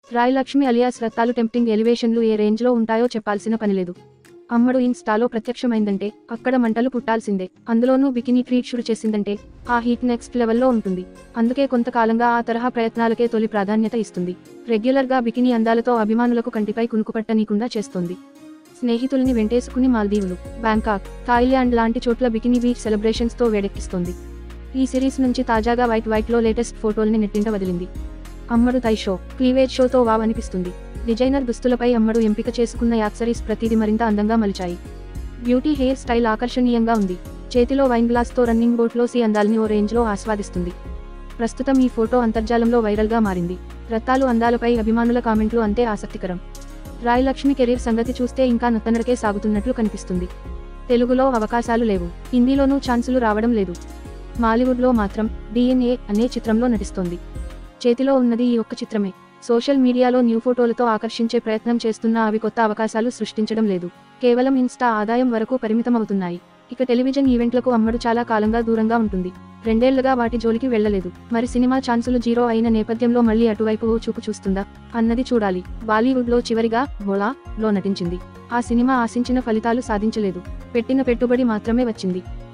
Roy Lakshmi alias Rathalu tempting ఎలివేషన్లు ఏ రేంజ్లో ఉంటాయో చెప్పాల్సిన పనిలేదు అమ్మడు ఇన్స్టాలో ప్రత్యక్షమైందంటే అక్కడ మంటలు పుట్టాల్సిందే అందులోనూ బికినీ ట్రీట్ షురు చేసిందంటే ఆ హీట్ నెక్స్ట్ లెవెల్లో ఉంటుంది అందుకే కొంతకాలంగా ఆ తరహా ప్రయత్నాలకే తొలి ప్రాధాన్యత ఇస్తుంది రెగ్యులర్గా బికినీ అందాలతో అభిమానులకు కంటిపై కునుకుపట్టనీకుండా చేస్తోంది స్నేహితుల్ని వెంటేసుకుని మాల్దీవులు బ్యాంకాక్ థాయిలాండ్ లాంటి చోట్ల బికినీ బీచ్ సెలబ్రేషన్స్తో వేడెక్కిస్తోంది ఈ సిరీస్ నుంచి తాజాగా వైట్ వైట్లో లేటెస్ట్ ఫోటోల్ని నెట్టింట వదిలింది అమ్మడు తై షో క్లీవేజ్ షోతో వావ్ అనిపిస్తుంది డిజైనర్ దుస్తులపై అమ్మడు ఎంపిక చేసుకున్న యాక్సరీస్ ప్రతిదీ మరింత అందంగా మలిచాయి బ్యూటీ హెయిర్ స్టైల్ ఆకర్షణీయంగా ఉంది చేతిలో వైన్ గ్లాస్తో రన్నింగ్ బోట్లో సి అందాల్ని ఓ రేంజ్లో ఆస్వాదిస్తుంది ప్రస్తుతం ఈ ఫోటో అంతర్జాలంలో వైరల్గా మారింది రత్తాలు అందాలపై అభిమానుల కామెంట్లు అంతే ఆసక్తికరం రాయ్ లక్ష్మి కెరీర్ సంగతి చూస్తే ఇంకా నత్తనడకే సాగుతున్నట్లు కనిపిస్తుంది తెలుగులో అవకాశాలు లేవు హిందీలోనూ ఛాన్సులు రావడం లేదు మాలీవుడ్లో మాత్రం డిఎన్ఏ అనే చిత్రంలో నటిస్తోంది చేతిలో ఉన్నది ఈ ఒక్క చిత్రమే సోషల్ మీడియాలో న్యూ ఫోటోలతో ఆకర్షించే ప్రయత్నం చేస్తున్నా అవి కొత్త అవకాశాలు సృష్టించడం లేదు కేవలం ఇన్స్టా ఆదాయం వరకు పరిమితమవుతున్నాయి ఇక టెలివిజన్ ఈవెంట్లకు అమ్మడు చాలా కాలంగా దూరంగా ఉంటుంది రెండేళ్లుగా వాటి జోలికి వెళ్లలేదు మరి సినిమా ఛాన్సులు జీరో అయిన నేపథ్యంలో మళ్ళీ అటువైపు ఓ చూపు చూస్తుందా అన్నది చూడాలి బాలీవుడ్లో చివరిగా బోలా లో నటించింది ఆ సినిమా ఆశించిన ఫలితాలు సాధించలేదు పెట్టిన పెట్టుబడి మాత్రమే వచ్చింది